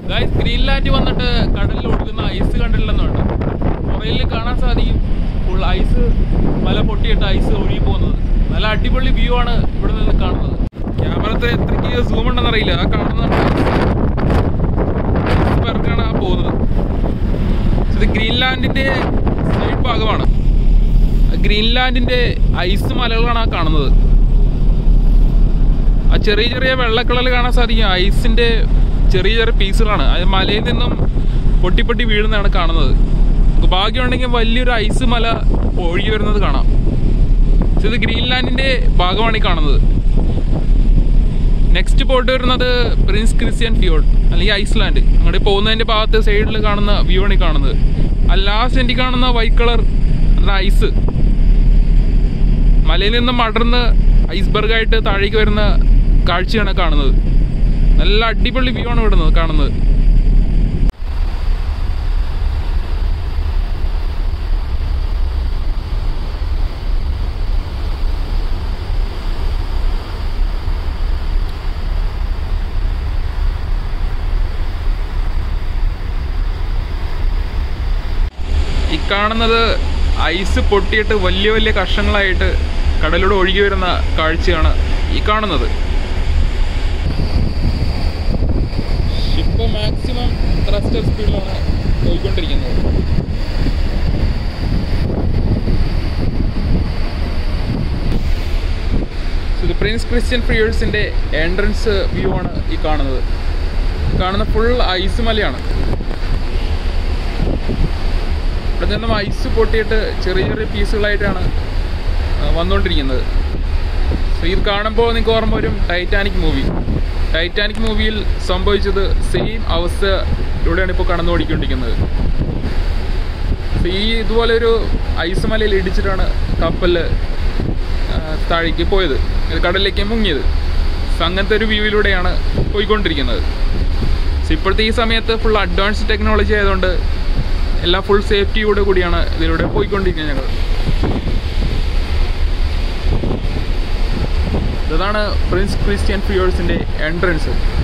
guys Greenland വന്നിട്ട് കടലിൽ ഒഴുകുന്ന ഐസ് കണ്ടിട്ടില്ലെന്ന് വേണ്ട പുറയിൽ കാണാൻ സാധിക്കും ഫുൾ ഐസ് മല പൊട്ടിയിട്ട് ഐസ് ഒഴുകി പോകുന്നത് നല്ല അടിപൊളി വ്യൂ ആണ് ഇവിടെ നിന്ന് കാണുന്നത് ക്യാമറത്തെ എത്രയ്ക്ക് സൂം ഉണ്ടെന്ന് അറിയില്ല ആ കാണുന്ന പേർക്കാണ് ആ പോകുന്നത് ഇത് ഗ്രീൻലാൻഡിന്റെ സൈഡ് ഭാഗമാണ് ഗ്രീൻലാൻഡിന്റെ ഐസ് മലകളാണ് ആ കാണുന്നത് ആ ചെറിയ ചെറിയ വെള്ളക്കളൽ കാണാൻ സാധിക്കും ഐസിന്റെ ചെറിയ ചെറിയ പീസുകളാണ് അത് മലയിൽ നിന്നും പൊട്ടി പൊട്ടി വീഴുന്നതാണ് കാണുന്നത് നമുക്ക് ഭാഗ്യമുണ്ടെങ്കിൽ വലിയൊരു ഐസ് മല ഒഴുകി വരുന്നത് കാണാം ഇത് ഗ്രീൻലാൻഡിന്റെ ഭാഗമാണ് ഈ കാണുന്നത് നെക്സ്റ്റ് പോയിട്ട് വരുന്നത് പ്രിൻസ് ക്രിസ്ത്യൻ ഫിയോഡ് അല്ലെങ്കിൽ ഐസ്ലാൻഡ് അങ്ങോട്ട് പോകുന്നതിന്റെ ഭാഗത്ത് സൈഡിൽ കാണുന്ന വ്യൂ ആണ് ഈ കാണുന്നത് ആ ലാസ്റ്റ് എനിക്ക് കാണുന്ന വൈറ്റ് കളർ അതാണ് ഐസ് മലയിൽ നിന്നും അടർന്ന് ഐസ്ബർഗ് ആയിട്ട് താഴേക്ക് വരുന്ന കാഴ്ചയാണ് കാണുന്നത് നല്ല അടിപൊളി വ്യൂ ആണ് ഇവിടുന്നത് കാണുന്നത് ഈ കാണുന്നത് ഐസ് പൊട്ടിയിട്ട് വലിയ വലിയ കഷ്ണങ്ങളായിട്ട് കടലിലൂടെ ഒഴുകി വരുന്ന കാഴ്ചയാണ് ഈ കാണുന്നത് ഷിപ്പ് മാക്സിമം ത്രസ്റ്റർ സ്പീഡിലാണ് പോയിക്കൊണ്ടിരിക്കുന്നത് ഇത് പ്രിൻസ് ക്രിസ്ത്യൻ ഫ്രിയേഴ്സിന്റെ എൻട്രൻസ് വ്യൂ ആണ് ഈ കാണുന്നത് കാണുന്ന ഫുൾ ഐസ് മലയാണ് ഇവിടെ നിന്നും ഐസ് പൊട്ടിയിട്ട് ചെറിയ ചെറിയ പീസുകളായിട്ടാണ് ആ, വന്നുകൊണ്ടിരിക്കുന്നത് സോ ഇത് കാണുമ്പോൾ നിങ്ങൾക്ക് ഓർമ്മ വരും ടൈറ്റാനിക് മൂവി ടൈറ്റാനിക് മൂവിയിൽ സംഭവിച്ചത് സെയിം അവസ്ഥയിലൂടെയാണ് ഇപ്പോൾ കടന്നു ഓടിക്കൊണ്ടിരിക്കുന്നത് സോ ഈ ഇതുപോലെ ഒരു ഐസ് മലയിൽ ഇടിച്ചിട്ടാണ് കപ്പൽ താഴേക്ക് പോയത് ഇത് കടലിലേക്ക് മുങ്ങിയത് സോ അങ്ങനത്തെ ഒരു വ്യൂവിലൂടെയാണ് പോയിക്കൊണ്ടിരിക്കുന്നത് സോ ഇപ്പോഴത്തെ ഈ സമയത്ത് ഫുൾ അഡ്വാൻസ് ടെക്നോളജി ആയതുകൊണ്ട് എല്ലാം ഫുൾ സേഫ്റ്റിയോട് കൂടിയാണ് ഇതിലൂടെ പോയിക്കൊണ്ടിരിക്കുന്നത് ഞങ്ങൾ ഇതാണ് പ്രിൻസ് ക്രിസ്ത്യൻ ഫിയേഴ്സിന്റെ എൻട്രൻസ്